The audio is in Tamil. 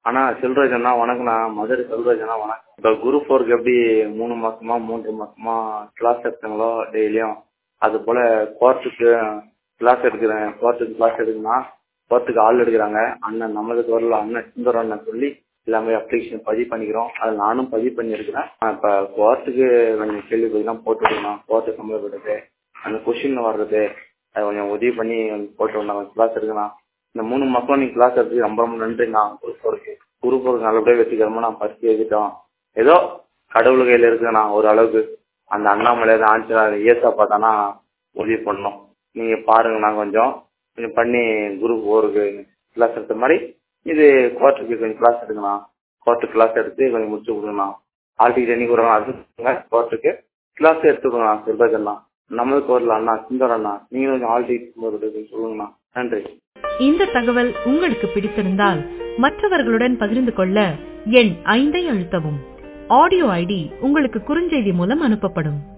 அண்ணா செல்வராஜ் அண்ணா வணக்கண்ணா மதுரை செல்வராஜ் அண்ணா வணக்கம் இப்போ குரூப் ஃபோருக்கு எப்படி மூணு மாசமா மூன்று மாசமா கிளாஸ் எடுத்தாங்களோ டெய்லியும் அது போல கோர்ட்டுக்கு கிளாஸ் எடுக்கிறேன் கோர்ட்டுக்கு கிளாஸ் எடுக்கணும்னா கோர்ட்டுக்கு ஆள் எடுக்கிறாங்க அண்ணன் நமது வரல அண்ணன் சுந்தரம் அண்ணன் சொல்லி எல்லாமே அப்ளிகேஷன் பதிவு பண்ணிக்கிறோம் அது நானும் பதிவு பண்ணியிருக்கிறேன் இப்போ கோர்ட்டுக்கு கொஞ்சம் கேள்வி பதிலாம் போட்டு விடணும் கோர்ட்டு சம்மந்தப்பட்டது அந்த கொஷின் வர்றது அது கொஞ்சம் உதவி பண்ணி போட்டு விடணும் கிளாஸ் எடுக்கலாம் இந்த மூணு மாசம் நீங்க கிளாஸ் எடுத்து ரொம்ப ரொம்ப நன்றிண்ணா குரூப் ஃபோருக்கு குரூப் ஃபோருக்கு நல்லபடியாக வெற்றிகரமாக நான் பரிசு எழுதிட்டோம் ஏதோ கடவுள் கையில் இருக்குண்ணா ஒரு அளவுக்கு அந்த அண்ணாமலை ஆன்சர் ஏசா பார்த்தானா உதவி பண்ணணும் நீங்கள் பாருங்கண்ணா கொஞ்சம் கொஞ்சம் பண்ணி குரூப் ஃபோருக்கு கிளாஸ் எடுத்த மாதிரி இது கோர்ட்டுக்கு கொஞ்சம் கிளாஸ் எடுங்கண்ணா கோர்ட்டு கிளாஸ் எடுத்து கொஞ்சம் முடிச்சு கொடுங்கண்ணா ஆல் டிக்கெட் என்னைக்கு வருவாங்க அது கோர்ட்டுக்கு கிளாஸ் எடுத்துக்கோண்ணா சிறுபாஜண்ணா நமது கோரில் அண்ணா சுந்தர் அண்ணா நீங்களும் கொஞ்சம் ஆல் டிக்கெட் சொல்லுங்கண்ணா நன்றி இந்த தகவல் உங்களுக்கு பிடித்திருந்தால் மற்றவர்களுடன் பகிர்ந்து கொள்ள எண் ஐந்தை அழுத்தவும் ஆடியோ ஐடி உங்களுக்கு குறுஞ்செய்தி மூலம் அனுப்பப்படும்